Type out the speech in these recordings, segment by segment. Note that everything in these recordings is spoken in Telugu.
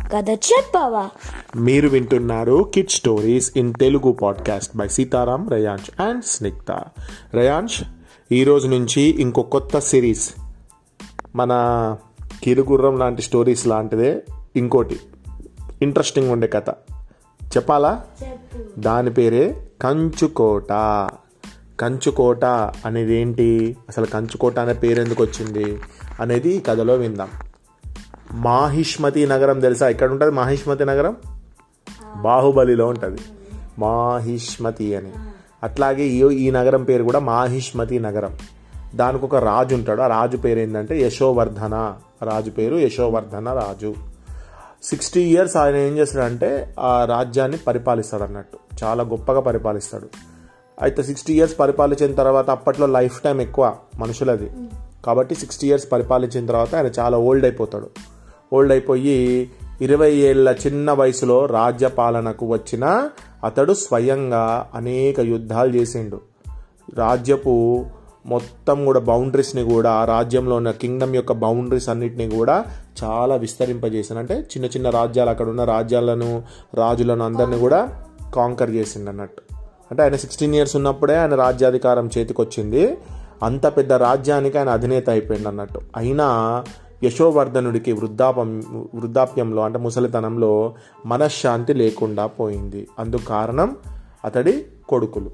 కథ చెప్పవా మీరు వింటున్నారు kid stories in Telugu podcast by Sitaram Rayansh and Snigdha Rayansh ఈరోజు నుంచి ఇంకో కొత్త సిరీస్ మన కిరుగుర్రం లాంటి స్టోరీస్ లాంటిదే ఇంకోటి ఇంట్రెస్టింగ్ ఉండే కథ చెప్పాలా దాని పేరే కంచుకోట కంచుకోట అనేది ఏంటి అసలు కంచుకోట అనే పేరు ఎందుకు వచ్చింది అనేది ఈ కథలో విందాం మాహిష్మతి నగరం తెలుసా ఎక్కడ ఉంటుంది మాహిష్మతి నగరం బాహుబలిలో ఉంటుంది మాహిష్మతి అని అట్లాగే ఈ ఈ నగరం పేరు కూడా మాహిష్మతి నగరం దానికి ఒక రాజు ఉంటాడు ఆ రాజు పేరు ఏంటంటే యశోవర్ధన రాజు పేరు యశోవర్ధన రాజు సిక్స్టీ ఇయర్స్ ఆయన ఏం చేస్తాడంటే ఆ రాజ్యాన్ని పరిపాలిస్తాడు అన్నట్టు చాలా గొప్పగా పరిపాలిస్తాడు అయితే సిక్స్టీ ఇయర్స్ పరిపాలించిన తర్వాత అప్పట్లో లైఫ్ టైం ఎక్కువ మనుషులది కాబట్టి సిక్స్టీ ఇయర్స్ పరిపాలించిన తర్వాత ఆయన చాలా ఓల్డ్ అయిపోతాడు ఓల్డ్ అయిపోయి ఇరవై ఏళ్ళ చిన్న వయసులో రాజ్య పాలనకు వచ్చిన అతడు స్వయంగా అనేక యుద్ధాలు చేసిండు రాజ్యపు మొత్తం కూడా బౌండరీస్ని కూడా ఆ రాజ్యంలో ఉన్న కింగ్డమ్ యొక్క బౌండరీస్ అన్నిటిని కూడా చాలా విస్తరింపజేసిండు అంటే చిన్న చిన్న రాజ్యాలు అక్కడ ఉన్న రాజ్యాలను రాజులను అందరిని కూడా కాంకర్ చేసిండు అన్నట్టు అంటే ఆయన సిక్స్టీన్ ఇయర్స్ ఉన్నప్పుడే ఆయన రాజ్యాధికారం చేతికొచ్చింది అంత పెద్ద రాజ్యానికి ఆయన అధినేత అయిపోయింది అన్నట్టు అయినా యశోవర్ధనుడికి వృద్ధాపం వృద్ధాప్యంలో అంటే ముసలితనంలో మనశ్శాంతి లేకుండా పోయింది అందుకు కారణం అతడి కొడుకులు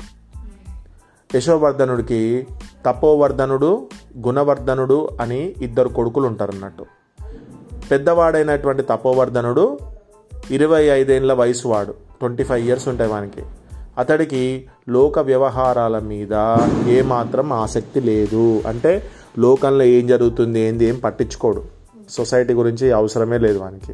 యశోవర్ధనుడికి తపోవర్ధనుడు గుణవర్ధనుడు అని ఇద్దరు కొడుకులు ఉంటారు అన్నట్టు పెద్దవాడైనటువంటి తపోవర్ధనుడు ఇరవై ఐదేళ్ల వయసు వాడు ట్వంటీ ఫైవ్ ఇయర్స్ ఉంటాయి వానికి అతడికి లోక వ్యవహారాల మీద ఏమాత్రం ఆసక్తి లేదు అంటే లోకంలో ఏం జరుగుతుంది ఏంది ఏం పట్టించుకోడు సొసైటీ గురించి అవసరమే లేదు వానికి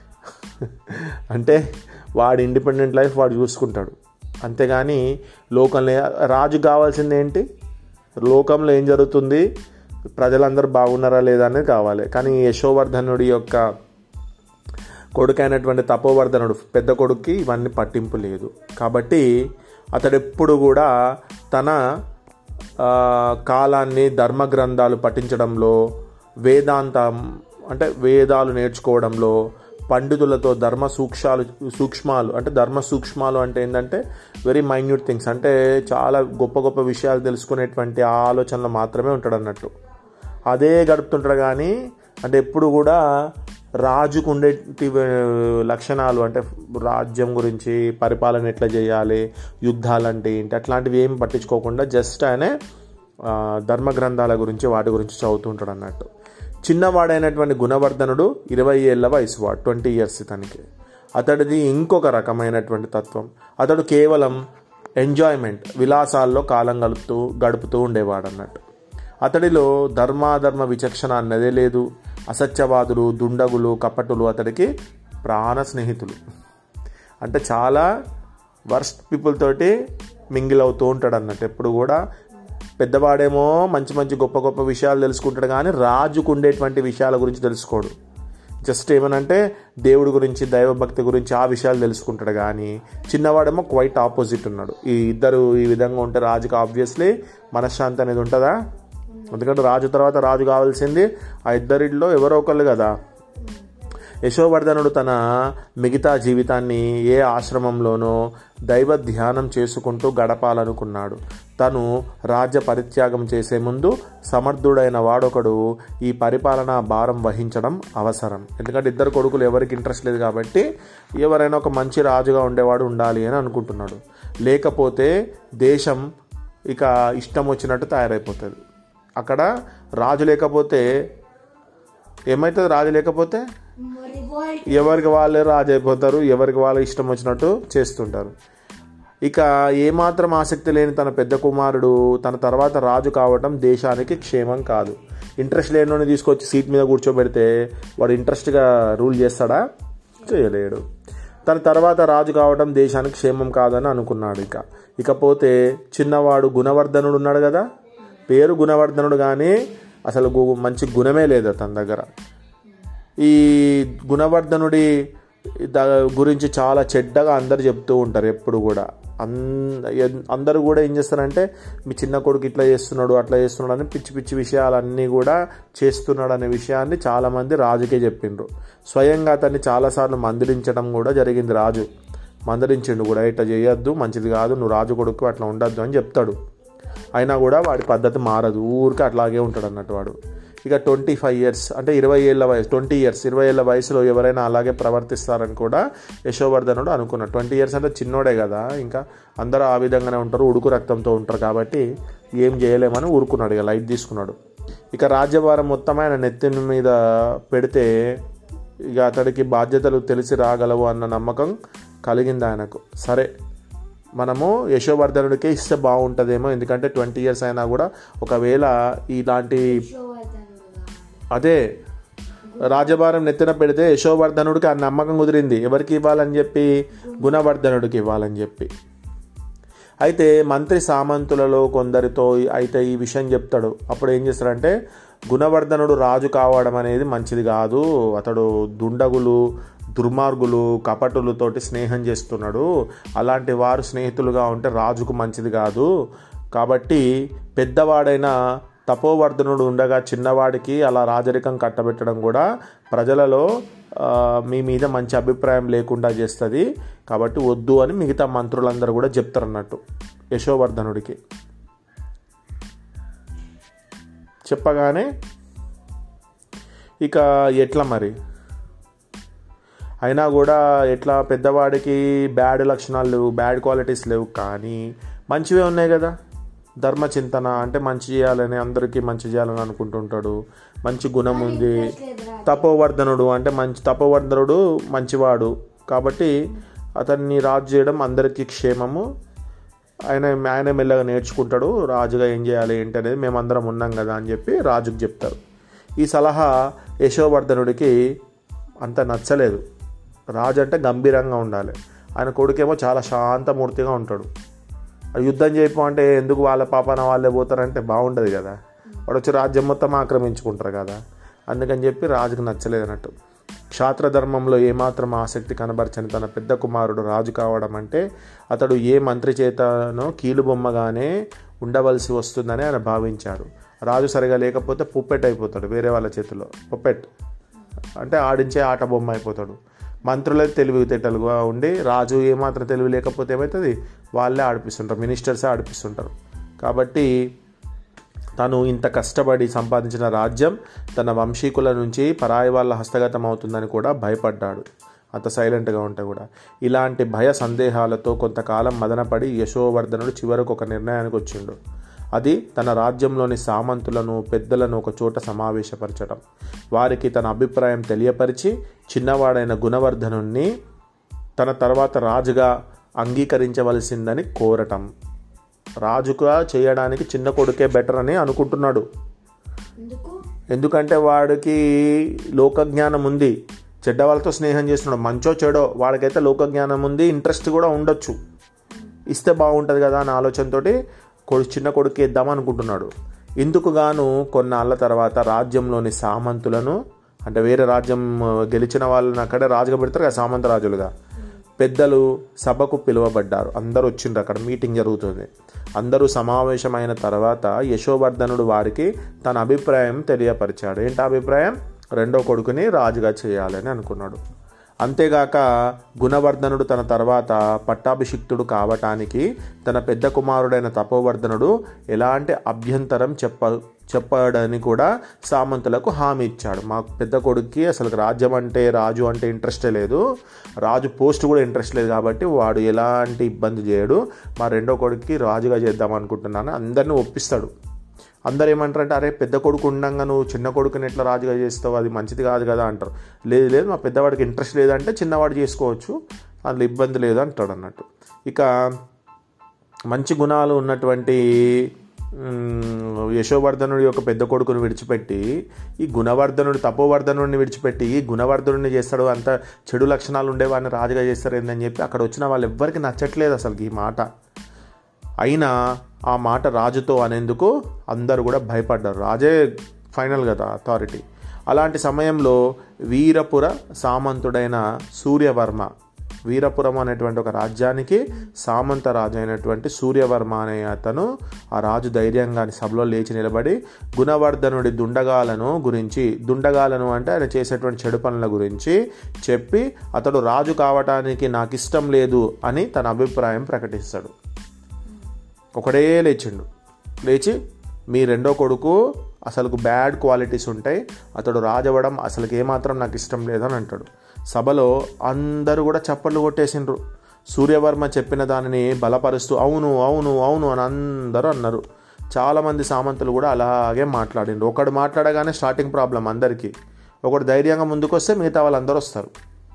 అంటే వాడి ఇండిపెండెంట్ లైఫ్ వాడు చూసుకుంటాడు అంతేగాని లోకంలో రాజు కావాల్సింది ఏంటి లోకంలో ఏం జరుగుతుంది ప్రజలందరూ బాగున్నారా లేదా అనేది కావాలి కానీ యశోవర్ధనుడి యొక్క కొడుకైనటువంటి తపోవర్ధనుడు పెద్ద కొడుక్కి ఇవన్నీ పట్టింపు లేదు కాబట్టి అతడు ఎప్పుడు కూడా తన కాలాన్ని ధర్మ గ్రంథాలు పఠించడంలో వేదాంతం అంటే వేదాలు నేర్చుకోవడంలో పండితులతో ధర్మ సూక్ష్మాలు సూక్ష్మాలు అంటే ధర్మ సూక్ష్మాలు అంటే ఏంటంటే వెరీ మైన్యూట్ థింగ్స్ అంటే చాలా గొప్ప గొప్ప విషయాలు తెలుసుకునేటువంటి ఆలోచనలు మాత్రమే ఉంటాడు అన్నట్టు అదే గడుపుతుంటాడు కానీ అంటే ఎప్పుడు కూడా రాజుకు ఉండే లక్షణాలు అంటే రాజ్యం గురించి పరిపాలన ఎట్లా చేయాలి యుద్ధాలు అంటే ఏంటి అట్లాంటివి ఏం పట్టించుకోకుండా జస్ట్ ఆయనే ధర్మ గ్రంథాల గురించి వాటి గురించి చదువుతుంటాడు అన్నట్టు చిన్నవాడైనటువంటి గుణవర్ధనుడు ఇరవై ఏళ్ళ వయసు వాడు ట్వంటీ ఇయర్స్ తనకి అతడిది ఇంకొక రకమైనటువంటి తత్వం అతడు కేవలం ఎంజాయ్మెంట్ విలాసాల్లో కాలం గడుపుతూ గడుపుతూ ఉండేవాడు అన్నట్టు అతడిలో ధర్మాధర్మ విచక్షణ అన్నదే లేదు అసత్యవాదులు దుండగులు కపటులు అతడికి ప్రాణ స్నేహితులు అంటే చాలా వర్స్ట్ పీపుల్ తోటి మింగిల్ అవుతూ ఉంటాడు అన్నట్టు ఎప్పుడు కూడా పెద్దవాడేమో మంచి మంచి గొప్ప గొప్ప విషయాలు తెలుసుకుంటాడు కానీ రాజుకు ఉండేటువంటి విషయాల గురించి తెలుసుకోడు జస్ట్ ఏమనంటే దేవుడి గురించి దైవభక్తి గురించి ఆ విషయాలు తెలుసుకుంటాడు కానీ చిన్నవాడేమో క్వైట్ ఆపోజిట్ ఉన్నాడు ఈ ఇద్దరు ఈ విధంగా ఉంటే రాజుకి ఆబ్వియస్లీ మనశ్శాంతి అనేది ఉంటుందా ఎందుకంటే రాజు తర్వాత రాజు కావాల్సింది ఆ ఇద్దరిలో ఎవరో ఒకళ్ళు కదా యశోవర్ధనుడు తన మిగతా జీవితాన్ని ఏ ఆశ్రమంలోనో దైవ ధ్యానం చేసుకుంటూ గడపాలనుకున్నాడు తను రాజ్య పరిత్యాగం చేసే ముందు సమర్థుడైన వాడొకడు ఈ పరిపాలనా భారం వహించడం అవసరం ఎందుకంటే ఇద్దరు కొడుకులు ఎవరికి ఇంట్రెస్ట్ లేదు కాబట్టి ఎవరైనా ఒక మంచి రాజుగా ఉండేవాడు ఉండాలి అని అనుకుంటున్నాడు లేకపోతే దేశం ఇక ఇష్టం వచ్చినట్టు తయారైపోతుంది అక్కడ రాజు లేకపోతే ఏమవుతుంది రాజు లేకపోతే ఎవరికి వాళ్ళే రాజు అయిపోతారు ఎవరికి వాళ్ళ ఇష్టం వచ్చినట్టు చేస్తుంటారు ఇక ఏమాత్రం ఆసక్తి లేని తన పెద్ద కుమారుడు తన తర్వాత రాజు కావటం దేశానికి క్షేమం కాదు ఇంట్రెస్ట్ లేని తీసుకొచ్చి సీట్ మీద కూర్చోబెడితే వాడు ఇంట్రెస్ట్గా రూల్ చేస్తాడా చేయలేడు తన తర్వాత రాజు కావటం దేశానికి క్షేమం కాదని అనుకున్నాడు ఇక ఇకపోతే చిన్నవాడు గుణవర్ధనుడు ఉన్నాడు కదా పేరు గుణవర్ధనుడు కానీ అసలు మంచి గుణమే లేదు తన దగ్గర ఈ గుణవర్ధనుడి గురించి చాలా చెడ్డగా అందరు చెప్తూ ఉంటారు ఎప్పుడు కూడా అంద ఎన్- అందరూ కూడా ఏం చేస్తారంటే మీ చిన్న కొడుకు ఇట్లా చేస్తున్నాడు అట్లా చేస్తున్నాడు అని పిచ్చి పిచ్చి విషయాలన్నీ కూడా చేస్తున్నాడు అనే విషయాన్ని చాలామంది రాజుకే చెప్పిండ్రు స్వయంగా అతన్ని చాలాసార్లు మందలించడం కూడా జరిగింది రాజు మందలించిండు కూడా ఇట్లా చేయొద్దు మంచిది కాదు నువ్వు రాజు కొడుకు అట్లా ఉండొద్దు అని చెప్తాడు అయినా కూడా వాడి పద్ధతి మారదు ఊరికి అట్లాగే ఉంటాడు అన్నట్టు వాడు ఇక ట్వంటీ ఫైవ్ ఇయర్స్ అంటే ఇరవై ఏళ్ళ వయసు ట్వంటీ ఇయర్స్ ఇరవై ఏళ్ళ వయసులో ఎవరైనా అలాగే ప్రవర్తిస్తారని కూడా యశోవర్ధనుడు అనుకున్నాడు ట్వంటీ ఇయర్స్ అంటే చిన్నోడే కదా ఇంకా అందరూ ఆ విధంగానే ఉంటారు ఉడుకు రక్తంతో ఉంటారు కాబట్టి ఏం చేయలేమని ఊరుకున్నాడు ఇక లైట్ తీసుకున్నాడు ఇక రాజ్యభారం మొత్తం ఆయన నెత్తిన మీద పెడితే ఇక అతడికి బాధ్యతలు తెలిసి రాగలవు అన్న నమ్మకం కలిగింది ఆయనకు సరే మనము యశోవర్ధనుడికే ఇస్తే బాగుంటుందేమో ఎందుకంటే ట్వంటీ ఇయర్స్ అయినా కూడా ఒకవేళ ఇలాంటి అదే రాజభారం నెత్తిన పెడితే యశోవర్ధనుడికి ఆ నమ్మకం కుదిరింది ఎవరికి ఇవ్వాలని చెప్పి గుణవర్ధనుడికి ఇవ్వాలని చెప్పి అయితే మంత్రి సామంతులలో కొందరితో అయితే ఈ విషయం చెప్తాడు అప్పుడు ఏం చేస్తాడంటే గుణవర్ధనుడు రాజు కావడం అనేది మంచిది కాదు అతడు దుండగులు దుర్మార్గులు కపటులతోటి స్నేహం చేస్తున్నాడు అలాంటి వారు స్నేహితులుగా ఉంటే రాజుకు మంచిది కాదు కాబట్టి పెద్దవాడైన తపోవర్ధనుడు ఉండగా చిన్నవాడికి అలా రాజరికం కట్టబెట్టడం కూడా ప్రజలలో ఆ, మీ మీద మంచి అభిప్రాయం లేకుండా చేస్తుంది కాబట్టి వద్దు అని మిగతా మంత్రులందరూ కూడా చెప్తారు అన్నట్టు యశోవర్ధనుడికి చెప్పగానే ఇక ఎట్లా మరి అయినా కూడా ఎట్లా పెద్దవాడికి బ్యాడ్ లక్షణాలు లేవు బ్యాడ్ క్వాలిటీస్ లేవు కానీ మంచివే ఉన్నాయి కదా ధర్మచింతన అంటే మంచి చేయాలని అందరికీ మంచి చేయాలని అనుకుంటుంటాడు మంచి గుణం ఉంది తపోవర్ధనుడు అంటే మంచి తపోవర్ధనుడు మంచివాడు కాబట్టి అతన్ని రాజు చేయడం అందరికీ క్షేమము ఆయన ఆయన మెల్లగా నేర్చుకుంటాడు రాజుగా ఏం చేయాలి ఏంటి అనేది మేమందరం ఉన్నాం కదా అని చెప్పి రాజుకు చెప్తారు ఈ సలహా యశోవర్ధనుడికి అంత నచ్చలేదు రాజు అంటే గంభీరంగా ఉండాలి ఆయన కొడుకేమో చాలా శాంతమూర్తిగా ఉంటాడు ఆ యుద్ధం చేయపో అంటే ఎందుకు వాళ్ళ పాపన వాళ్ళే పోతారంటే బాగుండదు కదా వాడు వచ్చి రాజ్యం మొత్తం ఆక్రమించుకుంటారు కదా అందుకని చెప్పి రాజుకు నచ్చలేదు అన్నట్టు క్షాత్రధర్మంలో ఏమాత్రం ఆసక్తి కనబరచని తన పెద్ద కుమారుడు రాజు కావడం అంటే అతడు ఏ మంత్రి చేతనో కీలుబొమ్మగానే ఉండవలసి వస్తుందని ఆయన భావించాడు రాజు సరిగా లేకపోతే పుప్పెట్ అయిపోతాడు వేరే వాళ్ళ చేతిలో పుప్పెట్ అంటే ఆడించే ఆట బొమ్మ అయిపోతాడు మంత్రులే తెలివితేటలుగా ఉండి రాజు ఏమాత్రం తెలివి లేకపోతే ఏమవుతుంది వాళ్ళే ఆడిపిస్తుంటారు మినిస్టర్సే ఆడిపిస్తుంటారు కాబట్టి తను ఇంత కష్టపడి సంపాదించిన రాజ్యం తన వంశీకుల నుంచి పరాయి వాళ్ళ హస్తగతం అవుతుందని కూడా భయపడ్డాడు అంత సైలెంట్గా ఉంటే కూడా ఇలాంటి భయ సందేహాలతో కొంతకాలం మదనపడి యశోవర్ధనుడు చివరకు ఒక నిర్ణయానికి వచ్చిండు అది తన రాజ్యంలోని సామంతులను పెద్దలను ఒక చోట సమావేశపరచడం వారికి తన అభిప్రాయం తెలియపరిచి చిన్నవాడైన గుణవర్ధనుణ్ణి తన తర్వాత రాజుగా అంగీకరించవలసిందని కోరటం రాజుగా చేయడానికి చిన్న కొడుకే బెటర్ అని అనుకుంటున్నాడు ఎందుకు ఎందుకంటే వాడికి లోకజ్ఞానం ఉంది చెడ్డ వాళ్ళతో స్నేహం చేస్తున్నాడు మంచో చెడో వాడికైతే లోకజ్ఞానం ఉంది ఇంట్రెస్ట్ కూడా ఉండొచ్చు ఇస్తే బాగుంటుంది కదా అనే ఆలోచనతోటి కొడుకు చిన్న కొడుకు ఇద్దాం అనుకుంటున్నాడు ఇందుకు గాను కొన్నాళ్ళ తర్వాత రాజ్యంలోని సామంతులను అంటే వేరే రాజ్యం గెలిచిన వాళ్ళని అక్కడే రాజుగా పెడతారు కదా సామంత రాజులుగా పెద్దలు సభకు పిలువబడ్డారు అందరూ వచ్చిండ్రు అక్కడ మీటింగ్ జరుగుతుంది అందరూ సమావేశమైన తర్వాత యశోవర్ధనుడు వారికి తన అభిప్రాయం తెలియపరిచాడు ఏంటి ఆ అభిప్రాయం రెండో కొడుకుని రాజుగా చేయాలని అనుకున్నాడు అంతేగాక గుణవర్ధనుడు తన తర్వాత పట్టాభిషిక్తుడు కావటానికి తన పెద్ద కుమారుడైన తపోవర్ధనుడు ఎలాంటి అభ్యంతరం చెప్ప చెప్పడని కూడా సామంతులకు హామీ ఇచ్చాడు మా పెద్ద కొడుక్కి అసలు రాజ్యం అంటే రాజు అంటే ఇంట్రెస్టే లేదు రాజు పోస్ట్ కూడా ఇంట్రెస్ట్ లేదు కాబట్టి వాడు ఎలాంటి ఇబ్బంది చేయడు మా రెండో కొడుక్కి రాజుగా చేద్దాం అనుకుంటున్నాను అందరిని ఒప్పిస్తాడు అందరు ఏమంటారంటే అరే పెద్ద కొడుకు ఉండంగా నువ్వు చిన్న కొడుకుని ఎట్లా రాజుగా చేస్తావు అది మంచిది కాదు కదా అంటారు లేదు లేదు మా పెద్దవాడికి ఇంట్రెస్ట్ లేదంటే చిన్నవాడు చేసుకోవచ్చు అందులో ఇబ్బంది లేదు అంటాడు అన్నట్టు ఇక మంచి గుణాలు ఉన్నటువంటి మ్, యశోవర్ధనుడి యొక్క పెద్ద కొడుకుని విడిచిపెట్టి ఈ గుణవర్ధనుడు తపోవర్ధనుడిని విడిచిపెట్టి ఈ గుణవర్ధనుడిని చేస్తాడు అంత చెడు లక్షణాలు ఉండేవాడిని రాజుగా చేస్తారు ఏందని చెప్పి అక్కడ వచ్చిన వాళ్ళు ఎవ్వరికి నచ్చట్లేదు అసలు ఈ మాట అయినా ఆ మాట రాజుతో అనేందుకు అందరూ కూడా భయపడ్డారు రాజే ఫైనల్ కదా అథారిటీ అలాంటి సమయంలో వీరపుర సామంతుడైన సూర్యవర్మ వీరపురం అనేటువంటి ఒక రాజ్యానికి సామంత రాజు అయినటువంటి సూర్యవర్మ అనే అతను ఆ రాజు ధైర్యంగా సభలో లేచి నిలబడి గుణవర్ధనుడి దుండగాలను గురించి దుండగాలను అంటే ఆయన చేసేటువంటి చెడు పనుల గురించి చెప్పి అతడు రాజు కావటానికి నాకు ఇష్టం లేదు అని తన అభిప్రాయం ప్రకటిస్తాడు ఒకడే లేచిండు లేచి మీ రెండో కొడుకు అసలుకు బ్యాడ్ క్వాలిటీస్ ఉంటాయి అతడు రాజవ్వడం అసలుకి ఏమాత్రం నాకు ఇష్టం లేదని అంటాడు సభలో అందరూ కూడా చప్పట్లు కొట్టేసిండ్రు సూర్యవర్మ చెప్పిన దానిని బలపరుస్తూ అవును అవును అవును అని అందరూ అన్నారు చాలామంది సామంతులు కూడా అలాగే మాట్లాడిండ్రు ఒకడు మాట్లాడగానే స్టార్టింగ్ ప్రాబ్లం అందరికీ ఒకడు ధైర్యంగా ముందుకొస్తే మిగతా వాళ్ళందరూ వస్తారు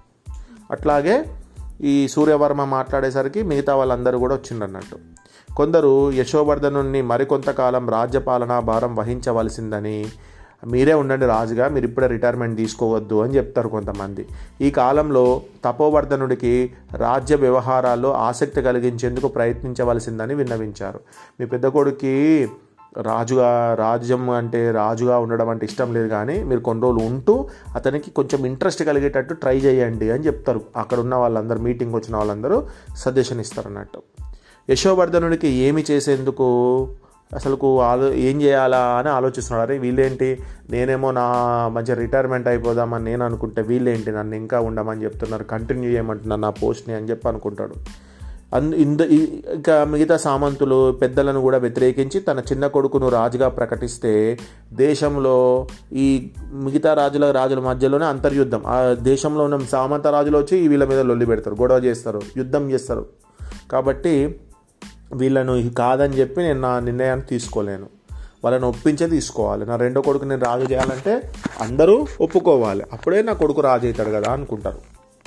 అట్లాగే ఈ సూర్యవర్మ మాట్లాడేసరికి మిగతా వాళ్ళందరూ కూడా వచ్చిండ్రు అన్నట్టు కొందరు యశోవర్ధనుని మరికొంతకాలం రాజ్యపాలనా భారం వహించవలసిందని మీరే ఉండండి రాజుగా మీరు ఇప్పుడే రిటైర్మెంట్ తీసుకోవద్దు అని చెప్తారు కొంతమంది ఈ కాలంలో తపోవర్ధనుడికి రాజ్య వ్యవహారాల్లో ఆసక్తి కలిగించేందుకు ప్రయత్నించవలసిందని విన్నవించారు మీ పెద్ద కొడుకి రాజుగా రాజ్యం అంటే రాజుగా ఉండడం అంటే ఇష్టం లేదు కానీ మీరు కొన్ని రోజులు ఉంటూ అతనికి కొంచెం ఇంట్రెస్ట్ కలిగేటట్టు ట్రై చేయండి అని చెప్తారు అక్కడ ఉన్న వాళ్ళందరూ మీటింగ్ వచ్చిన వాళ్ళందరూ సజెషన్ ఇస్తారు అన్నట్టు యశోవర్ధనుడికి ఏమి చేసేందుకు అసలుకు ఆలో ఏం చేయాలా అని ఆలోచిస్తున్నాడు అరే వీళ్ళేంటి నేనేమో నా మంచి రిటైర్మెంట్ అయిపోదామని నేను అనుకుంటే వీళ్ళేంటి నన్ను ఇంకా ఉండమని చెప్తున్నారు కంటిన్యూ చేయమంటున్నారు నా పోస్ట్ని అని చెప్పి అనుకుంటాడు అందు ఇంద ఇంకా మిగతా సామంతులు పెద్దలను కూడా వ్యతిరేకించి తన చిన్న కొడుకును రాజుగా ప్రకటిస్తే దేశంలో ఈ మిగతా రాజుల రాజుల మధ్యలోనే అంతర్యుద్ధం ఆ దేశంలో ఉన్న సామంత రాజులు వచ్చి వీళ్ళ మీద లొల్లి పెడతారు గొడవ చేస్తారు యుద్ధం చేస్తారు కాబట్టి వీళ్ళను ఇది కాదని చెప్పి నేను నా నిర్ణయాన్ని తీసుకోలేను వాళ్ళని ఒప్పించే తీసుకోవాలి నా రెండో కొడుకు నేను రాజు చేయాలంటే అందరూ ఒప్పుకోవాలి అప్పుడే నా కొడుకు రాజు అవుతాడు కదా అనుకుంటారు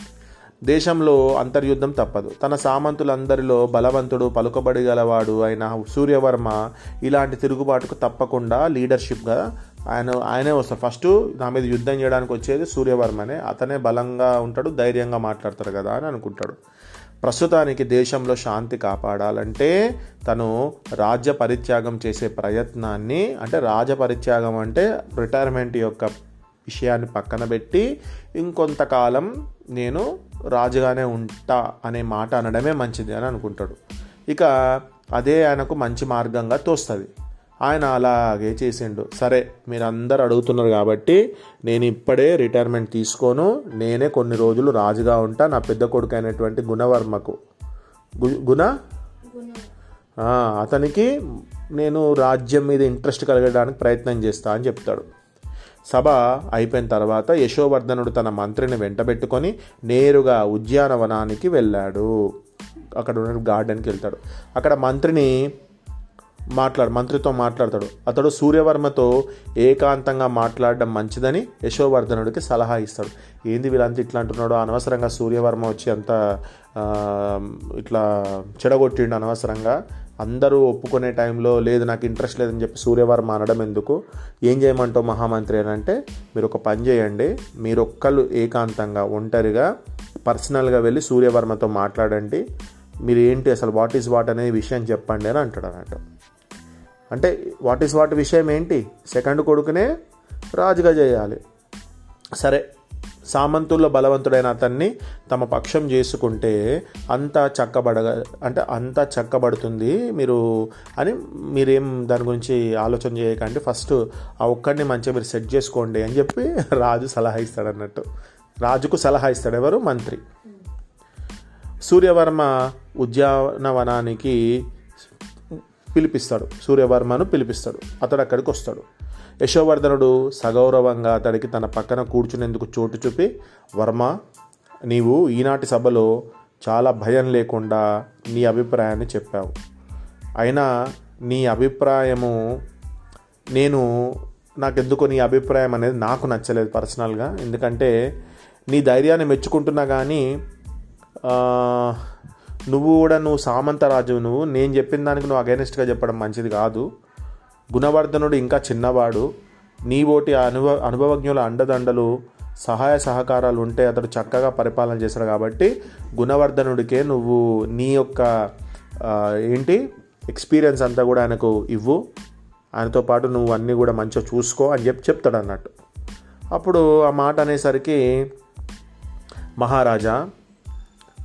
దేశంలో అంతర్యుద్ధం తప్పదు తన సామంతులందరిలో బలవంతుడు పలుకబడి గలవాడు అయిన సూర్యవర్మ ఇలాంటి తిరుగుబాటుకు తప్పకుండా లీడర్షిప్గా ఆయన ఆయనే వస్తాడు ఫస్ట్ నా మీద యుద్ధం చేయడానికి వచ్చేది సూర్యవర్మనే అతనే బలంగా ఉంటాడు ధైర్యంగా మాట్లాడతాడు కదా అని అనుకుంటాడు ప్రస్తుతానికి దేశంలో శాంతి కాపాడాలంటే తను రాజ్య పరిత్యాగం చేసే ప్రయత్నాన్ని అంటే రాజ పరిత్యాగం అంటే రిటైర్మెంట్ యొక్క విషయాన్ని పక్కన పెట్టి ఇంకొంతకాలం నేను రాజుగానే ఉంటా అనే మాట అనడమే మంచిది అని అనుకుంటాడు ఇక అదే ఆయనకు మంచి మార్గంగా తోస్తుంది ఆయన అలాగే చేసిండు సరే మీరు అందరు అడుగుతున్నారు కాబట్టి నేను ఇప్పుడే రిటైర్మెంట్ తీసుకోను నేనే కొన్ని రోజులు రాజుగా ఉంటా నా పెద్ద కొడుకు అయినటువంటి గుణవర్మకు గు- గుణ ఆ, అతనికి నేను రాజ్యం మీద ఇంట్రెస్ట్ కలగడానికి ప్రయత్నం చేస్తా అని చెప్తాడు సభ అయిపోయిన తర్వాత యశోవర్ధనుడు తన మంత్రిని వెంటబెట్టుకొని నేరుగా ఉద్యానవనానికి వెళ్ళాడు అక్కడ ఉన్న గార్డెన్కి వెళ్తాడు అక్కడ మంత్రిని మాట్లాడు మంత్రితో మాట్లాడతాడు అతడు సూర్యవర్మతో ఏకాంతంగా మాట్లాడడం మంచిదని యశోవర్ధనుడికి సలహా ఇస్తాడు ఏంది వీళ్ళంతా ఇట్లా అంటున్నాడు అనవసరంగా సూర్యవర్మ వచ్చి అంత ఆ, ఇట్లా చెడగొట్టిండు అనవసరంగా అందరూ ఒప్పుకునే టైంలో లేదు నాకు ఇంట్రెస్ట్ లేదని చెప్పి సూర్యవర్మ అనడం ఎందుకు ఏం చేయమంటావు మహామంత్రి అని అంటే మీరు ఒక పని చేయండి మీరు ఒక్కళ్ళు ఏకాంతంగా ఒంటరిగా పర్సనల్గా వెళ్ళి సూర్యవర్మతో మాట్లాడండి మీరు ఏంటి అసలు వాట్ ఈస్ వాట్ అనే విషయం చెప్పండి అని అంటాడు అన్నట్టు అంటే వాట్ ఈస్ వాట్ విషయం ఏంటి సెకండ్ కొడుకునే రాజుగా చేయాలి సరే సామంతుల్లో బలవంతుడైన అతన్ని తమ పక్షం చేసుకుంటే అంతా చక్కబడగ అంటే అంతా చక్కబడుతుంది మీరు అని మీరేం దాని గురించి ఆలోచన చేయకండి ఫస్ట్ ఆ ఒక్కడిని మంచిగా మీరు సెట్ చేసుకోండి అని చెప్పి రాజు సలహా ఇస్తాడు అన్నట్టు రాజుకు సలహా ఇస్తాడు ఎవరు మంత్రి సూర్యవర్మ ఉద్యానవనానికి పిలిపిస్తాడు సూర్యవర్మను పిలిపిస్తాడు అతడు అక్కడికి వస్తాడు యశోవర్ధనుడు సగౌరవంగా అతడికి తన పక్కన కూర్చునేందుకు చోటు చూపి వర్మ నీవు ఈనాటి సభలో చాలా భయం లేకుండా నీ అభిప్రాయాన్ని చెప్పావు అయినా నీ అభిప్రాయము నేను నాకెందుకో నీ అభిప్రాయం అనేది నాకు నచ్చలేదు పర్సనల్గా ఎందుకంటే నీ ధైర్యాన్ని మెచ్చుకుంటున్నా కానీ ఆ, నువ్వు కూడా నువ్వు సామంతరాజు నువ్వు నేను చెప్పిన దానికి నువ్వు అగైనెస్ట్గా చెప్పడం మంచిది కాదు గుణవర్ధనుడు ఇంకా చిన్నవాడు నీ ఓటి అనుభవ అనుభవజ్ఞుల అండదండలు సహాయ సహకారాలు ఉంటే అతడు చక్కగా పరిపాలన చేస్తాడు కాబట్టి గుణవర్ధనుడికే నువ్వు నీ యొక్క ఆ, ఏంటి ఎక్స్పీరియన్స్ అంతా కూడా ఆయనకు ఇవ్వు ఆయనతో పాటు నువ్వు అన్నీ కూడా మంచిగా చూసుకో అని చెప్పి చెప్తాడు అన్నట్టు అప్పుడు ఆ మాట అనేసరికి మహారాజా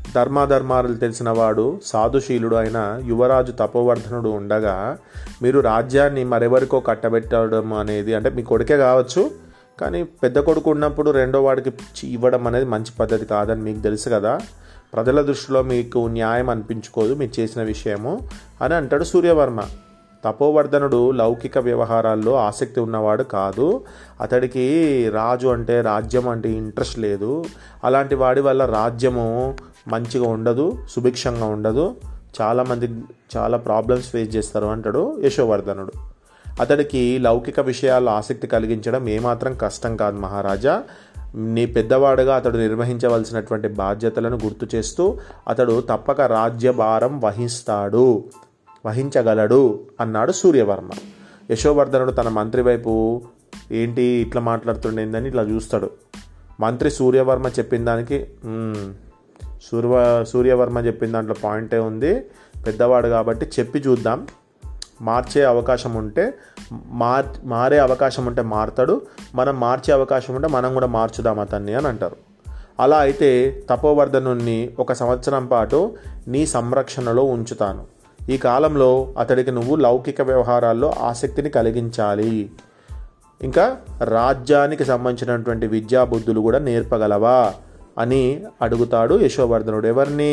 ధర్మాధర్మాలు తెలిసిన వాడు సాధుశీలుడు అయిన యువరాజు తపోవర్ధనుడు ఉండగా మీరు రాజ్యాన్ని మరెవరికో కట్టబెట్టడం అనేది అంటే మీ కొడుకే కావచ్చు కానీ పెద్ద కొడుకు ఉన్నప్పుడు రెండో వాడికి చి- ఇవ్వడం అనేది మంచి పద్ధతి కాదని మీకు తెలుసు కదా ప్రజల దృష్టిలో మీకు న్యాయం అనిపించుకోదు మీరు చేసిన విషయము అని అంటాడు సూర్యవర్మ తపోవర్ధనుడు లౌకిక వ్యవహారాల్లో ఆసక్తి ఉన్నవాడు కాదు అతడికి రాజు అంటే రాజ్యం అంటే ఇంట్రెస్ట్ లేదు అలాంటి వాడి వల్ల రాజ్యము మంచిగా ఉండదు సుభిక్షంగా ఉండదు చాలామంది చాలా ప్రాబ్లమ్స్ ఫేస్ చేస్తారు అంటాడు యశోవర్ధనుడు అతడికి లౌకిక విషయాల్లో ఆసక్తి కలిగించడం ఏమాత్రం కష్టం కాదు మహారాజా నీ పెద్దవాడుగా అతడు నిర్వహించవలసినటువంటి బాధ్యతలను గుర్తు చేస్తూ అతడు తప్పక రాజ్యభారం వహిస్తాడు వహించగలడు అన్నాడు సూర్యవర్మ యశోవర్ధనుడు తన మంత్రి వైపు ఏంటి ఇట్లా మాట్లాడుతుండేందని ఇట్లా చూస్తాడు మంత్రి సూర్యవర్మ చెప్పిన దానికి "మ్మ్, సూర్య సూర్యవర్మ చెప్పిన దాంట్లో పాయింటే ఉంది పెద్దవాడు కాబట్టి చెప్పి చూద్దాం మార్చే అవకాశం ఉంటే మార్ మారే అవకాశం ఉంటే మారుతాడు మనం మార్చే అవకాశం ఉంటే మనం కూడా మార్చుదాం అతన్ని అని అంటారు అలా అయితే తపోవర్ధనుణ్ణి ఒక సంవత్సరం పాటు నీ సంరక్షణలో ఉంచుతాను ఈ కాలంలో అతడికి నువ్వు లౌకిక వ్యవహారాల్లో ఆసక్తిని కలిగించాలి ఇంకా రాజ్యానికి సంబంధించినటువంటి విద్యా బుద్ధులు కూడా నేర్పగలవా అని అడుగుతాడు యశోవర్ధనుడు ఎవరిని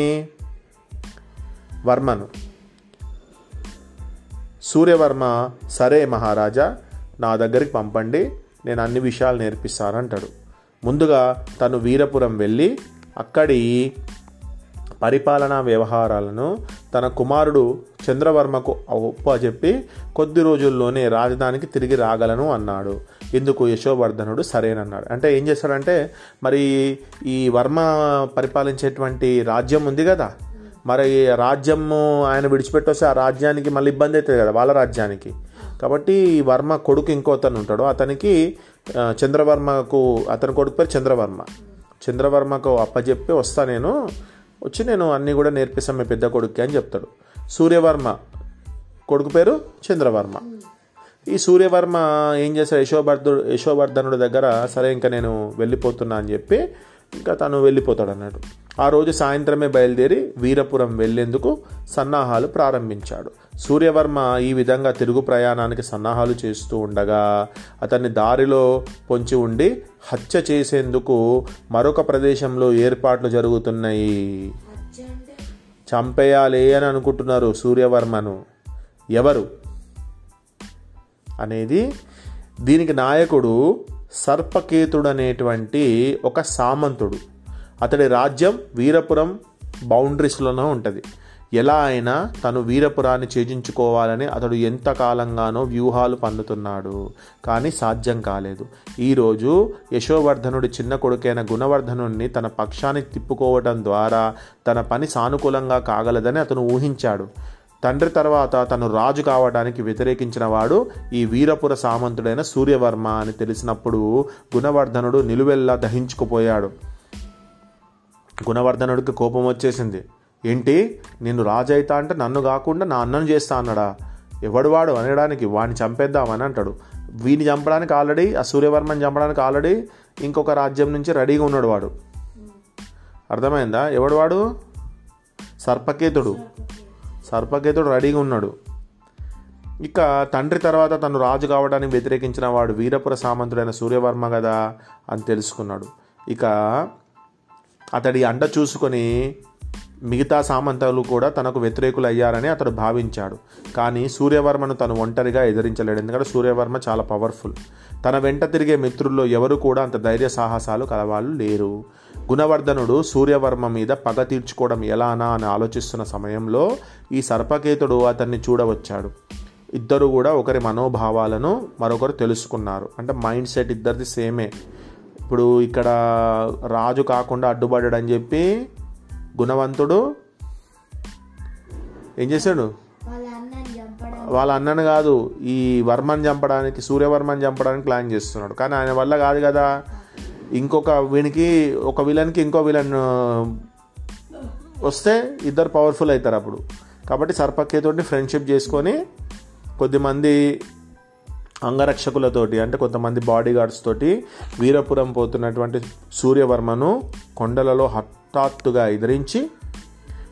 వర్మను సూర్యవర్మ సరే మహారాజా నా దగ్గరికి పంపండి నేను అన్ని విషయాలు నేర్పిస్తాను అంటాడు ముందుగా తను వీరపురం వెళ్ళి అక్కడి పరిపాలనా వ్యవహారాలను తన కుమారుడు చంద్రవర్మకు ఒప్పచెప్పి కొద్ది రోజుల్లోనే రాజధానికి తిరిగి రాగలను అన్నాడు ఇందుకు యశోవర్ధనుడు సరేనన్నాడు అంటే ఏం చేస్తాడంటే మరి ఈ వర్మ పరిపాలించేటువంటి రాజ్యం ఉంది కదా మరి రాజ్యము ఆయన విడిచిపెట్టొస్తే ఆ రాజ్యానికి మళ్ళీ ఇబ్బంది అవుతుంది కదా వాళ్ళ రాజ్యానికి కాబట్టి ఈ వర్మ కొడుకు ఇంకో అతను ఉంటాడు అతనికి ఆ, చంద్రవర్మకు అతని కొడుకు పేరు చంద్రవర్మ చంద్రవర్మకు అప్పచెప్పి వస్తా నేను వచ్చి నేను అన్నీ కూడా నేర్పిస్తాను మీ పెద్ద కొడుక్కి అని చెప్తాడు సూర్యవర్మ కొడుకు పేరు చంద్రవర్మ ఈ సూర్యవర్మ ఏం చేశాడు యశోవర్ధుడు యశోవర్ధనుడి దగ్గర సరే ఇంకా నేను వెళ్ళిపోతున్నా అని చెప్పి ఇంకా తను వెళ్ళిపోతాడు అన్నాడు ఆ రోజు సాయంత్రమే బయలుదేరి వీరపురం వెళ్లేందుకు సన్నాహాలు ప్రారంభించాడు సూర్యవర్మ ఈ విధంగా తిరుగు ప్రయాణానికి సన్నాహాలు చేస్తూ ఉండగా అతన్ని దారిలో పొంచి ఉండి హత్య చేసేందుకు మరొక ప్రదేశంలో ఏర్పాట్లు జరుగుతున్నాయి హత్య అంటే చంపేయాలి అని అనుకుంటున్నారు సూర్యవర్మను ఎవరు అనేది దీనికి నాయకుడు సర్పకేతుడు అనేటువంటి ఒక సామంతుడు అతడి రాజ్యం వీరపురం బౌండరీస్లోనే ఉంటుంది ఎలా అయినా తను వీరపురాన్ని ఛేదించుకోవాలని అతడు ఎంత కాలంగానో వ్యూహాలు పన్నుతున్నాడు కానీ సాధ్యం కాలేదు ఈరోజు యశోవర్ధనుడి చిన్న కొడుకైన గుణవర్ధనుణ్ణి తన పక్షానికి తిప్పుకోవడం ద్వారా తన పని సానుకూలంగా కాగలదని అతను ఊహించాడు తండ్రి తర్వాత తను రాజు కావడానికి వ్యతిరేకించిన వాడు ఈ వీరపుర సామంతుడైన సూర్యవర్మ అని తెలిసినప్పుడు గుణవర్ధనుడు నిలువెల్లా దహించుకుపోయాడు గుణవర్ధనుడికి కోపం వచ్చేసింది ఏంటి నేను రాజు అయితా అంటే నన్ను కాకుండా నా అన్నను చేస్తా అన్నాడా ఎవడు వాడు అనడానికి వాడిని చంపేద్దామని అంటాడు వీడిని చంపడానికి ఆల్రెడీ ఆ సూర్యవర్మని చంపడానికి ఆల్రెడీ ఇంకొక రాజ్యం నుంచి రెడీగా ఉన్నాడు వాడు అర్థమైందా ఎవడు వాడు సర్పకేతుడు సర్పకేతుడు రెడీగా ఉన్నాడు ఇక తండ్రి తర్వాత తను రాజు కావడానికి వ్యతిరేకించిన వాడు వీరపుర సామంతుడైన సూర్యవర్మ కదా అని తెలుసుకున్నాడు ఇక అతడి అండ చూసుకొని మిగతా సామంతులు కూడా తనకు వ్యతిరేకులు అయ్యారని అతడు భావించాడు కానీ సూర్యవర్మను తను ఒంటరిగా ఎదిరించలేడు ఎందుకంటే సూర్యవర్మ చాలా పవర్ఫుల్ తన వెంట తిరిగే మిత్రుల్లో ఎవరు కూడా అంత ధైర్య సాహసాలు కలవాళ్ళు లేరు గుణవర్ధనుడు సూర్యవర్మ మీద పగ తీర్చుకోవడం ఎలానా అని ఆలోచిస్తున్న సమయంలో ఈ సర్పకేతుడు అతన్ని చూడవచ్చాడు ఇద్దరు కూడా ఒకరి మనోభావాలను మరొకరు తెలుసుకున్నారు అంటే మైండ్ సెట్ ఇద్దరిది సేమే ఇప్పుడు ఇక్కడ రాజు కాకుండా అడ్డుపడ్డాడు అని చెప్పి గుణవంతుడు ఏం చేశాడు వాళ్ళ అన్నని చంపడం వాళ్ళ అన్నను కాదు ఈ వర్మని చంపడానికి సూర్యవర్మని చంపడానికి ప్లాన్ చేస్తున్నాడు కానీ ఆయన వల్ల కాదు కదా ఇంకొక వీనికి ఒక విలన్కి ఇంకో విలన్ వస్తే ఇద్దరు పవర్ఫుల్ అవుతారు అప్పుడు కాబట్టి సర్పకేతోటి ఫ్రెండ్షిప్ చేసుకొని కొద్దిమంది అంగరక్షకులతోటి అంటే కొంతమంది బాడీ గార్డ్స్ తోటి వీరపురం పోతున్నటువంటి సూర్యవర్మను కొండలలో హఠాత్తుగా ఎదిరించి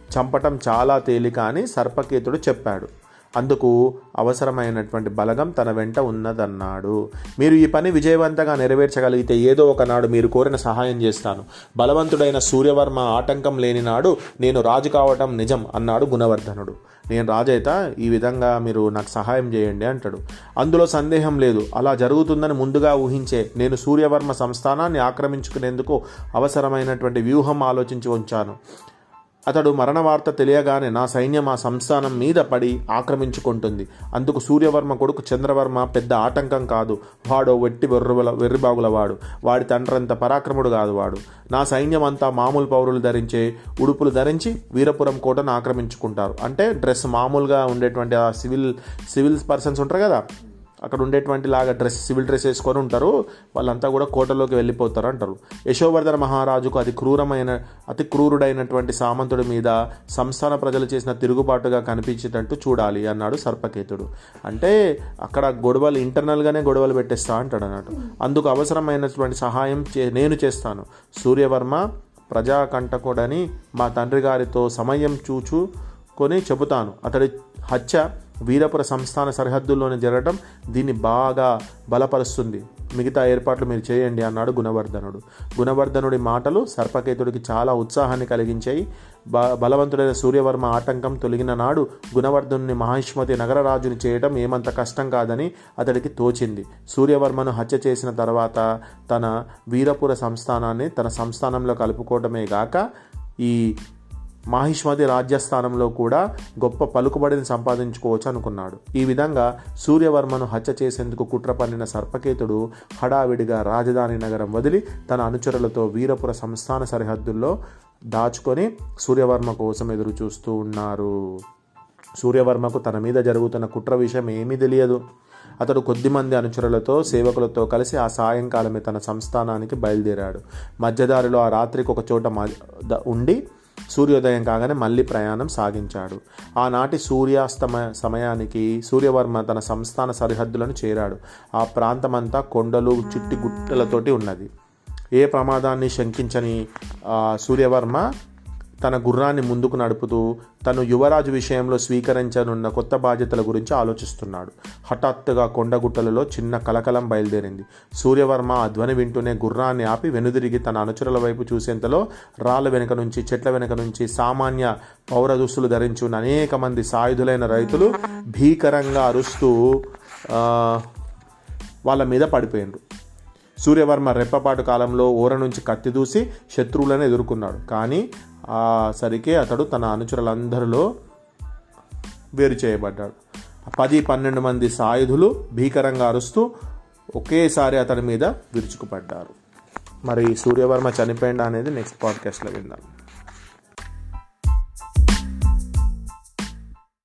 చంపటం చాలా తేలిక అని సర్పకేతుడు చెప్పాడు అందుకు అవసరమైనటువంటి బలగం తన వెంట ఉన్నదన్నాడు మీరు ఈ పని విజయవంతంగా నెరవేర్చగలిగితే ఏదో ఒకనాడు మీరు కోరిన సహాయం చేస్తాను బలవంతుడైన సూర్యవర్మ ఆటంకం లేని నాడు నేను రాజు కావటం నిజం అన్నాడు గుణవర్ధనుడు నేను రాజైత ఈ విధంగా మీరు నాకు సహాయం చేయండి అంటాడు అందులో సందేహం లేదు అలా జరుగుతుందని ముందుగా ఊహించే నేను సూర్యవర్మ సంస్థానాన్ని ఆక్రమించుకునేందుకు అవసరమైనటువంటి వ్యూహం ఆలోచించి ఉంచాను అతడు మరణ వార్త తెలియగానే నా సైన్యం ఆ సంస్థానం మీద పడి ఆక్రమించుకుంటుంది అందుకు సూర్యవర్మ కొడుకు చంద్రవర్మ పెద్ద ఆటంకం కాదు వాడో వెట్టి వెర్రుల వెర్రిబాగుల వాడు వాడి తండ్రంత పరాక్రముడు కాదు వాడు నా సైన్యం అంతా మామూలు పౌరులు ధరించే ఉడుపులు ధరించి వీరపురం కోటను ఆక్రమించుకుంటారు అంటే డ్రెస్ మామూలుగా ఉండేటువంటి ఆ సివిల్ సివిల్ పర్సన్స్ ఉంటారు కదా అక్కడ ఉండేటువంటి లాగా డ్రెస్ సివిల్ డ్రెస్ వేసుకొని ఉంటారు వాళ్ళంతా కూడా కోటలోకి వెళ్ళిపోతారు అంటారు యశోవర్ధన మహారాజుకు అతి క్రూరమైన అతి క్రూరుడైనటువంటి సామంతుడి మీద సంస్థాన ప్రజలు చేసిన తిరుగుబాటుగా కనిపించేటట్టు చూడాలి అన్నాడు సర్పకేతుడు అంటే అక్కడ గొడవలు ఇంటర్నల్గానే గొడవలు పెట్టేస్తా అంటాడు అన్నట్టు అందుకు అవసరమైనటువంటి సహాయం చే నేను చేస్తాను సూర్యవర్మ ప్రజాకంటకుడని మా తండ్రి గారితో సమయం చూచుకొని చెబుతాను అతడి హత్య వీరపుర సంస్థాన సరిహద్దుల్లోనే జరగడం దీన్ని బాగా బలపరుస్తుంది మిగతా ఏర్పాట్లు మీరు చేయండి అన్నాడు గుణవర్ధనుడు గుణవర్ధనుడి మాటలు సర్పకేతుడికి చాలా ఉత్సాహాన్ని కలిగించాయి బ బలవంతుడైన సూర్యవర్మ ఆటంకం తొలగిన నాడు గుణవర్ధనుని మహిష్మతి నగరరాజుని చేయడం ఏమంత కష్టం కాదని అతడికి తోచింది సూర్యవర్మను హత్య చేసిన తర్వాత తన వీరపుర సంస్థానాన్ని తన సంస్థానంలో కలుపుకోవడమే గాక ఈ మాహిష్మతి రాజ్యస్థానంలో కూడా గొప్ప పలుకుబడిని సంపాదించుకోవచ్చు అనుకున్నాడు ఈ విధంగా సూర్యవర్మను హత్య చేసేందుకు కుట్ర పన్నిన సర్పకేతుడు హడావిడిగా రాజధాని నగరం వదిలి తన అనుచరులతో వీరపుర సంస్థాన సరిహద్దుల్లో దాచుకొని సూర్యవర్మ కోసం ఎదురు చూస్తూ ఉన్నారు సూర్యవర్మకు తన మీద జరుగుతున్న కుట్ర విషయం ఏమీ తెలియదు అతడు కొద్దిమంది అనుచరులతో సేవకులతో కలిసి ఆ సాయంకాలమే తన సంస్థానానికి బయలుదేరాడు మధ్యదారిలో ఆ రాత్రికి ఒక చోట మ- ద- ఉండి సూర్యోదయం కాగానే మళ్ళీ ప్రయాణం సాగించాడు ఆనాటి సూర్యాస్తమ సమయానికి సూర్యవర్మ తన సంస్థాన సరిహద్దులను చేరాడు ఆ ప్రాంతమంతా కొండలు చిట్టి గుట్టలతోటి ఉన్నది ఏ ప్రమాదాన్ని శంకించని ఆ, సూర్యవర్మ తన గుర్రాన్ని ముందుకు నడుపుతూ తను యువరాజు విషయంలో స్వీకరించనున్న కొత్త బాధ్యతల గురించి ఆలోచిస్తున్నాడు హఠాత్తుగా కొండగుట్టలలో చిన్న కలకలం బయలుదేరింది సూర్యవర్మ ఆ ధ్వని వింటూనే గుర్రాన్ని ఆపి వెనుదిరిగి తన అనుచరుల వైపు చూసేంతలో రాళ్ళ వెనుక నుంచి చెట్ల వెనుక నుంచి సామాన్య పౌర దుస్తులు ధరించి ఉన్న అనేక మంది సాయుధులైన రైతులు భీకరంగా అరుస్తూ ఆ, వాళ్ళ మీద పడిపోయిండ్రు సూర్యవర్మ రెప్పపాటు కాలంలో ఊర నుంచి కత్తి దూసి శత్రువులను ఎదుర్కొన్నాడు కానీ ఆ సరికే అతడు తన అనుచరులందరిలో వేరు చేయబడ్డాడు పది పన్నెండు మంది సాయుధులు భీకరంగా అరుస్తూ ఒకేసారి అతడి మీద విరుచుకుపడ్డారు మరి సూర్యవర్మ చనిపోయిందా అనేది నెక్స్ట్ పాడ్కాస్ట్లో విందాం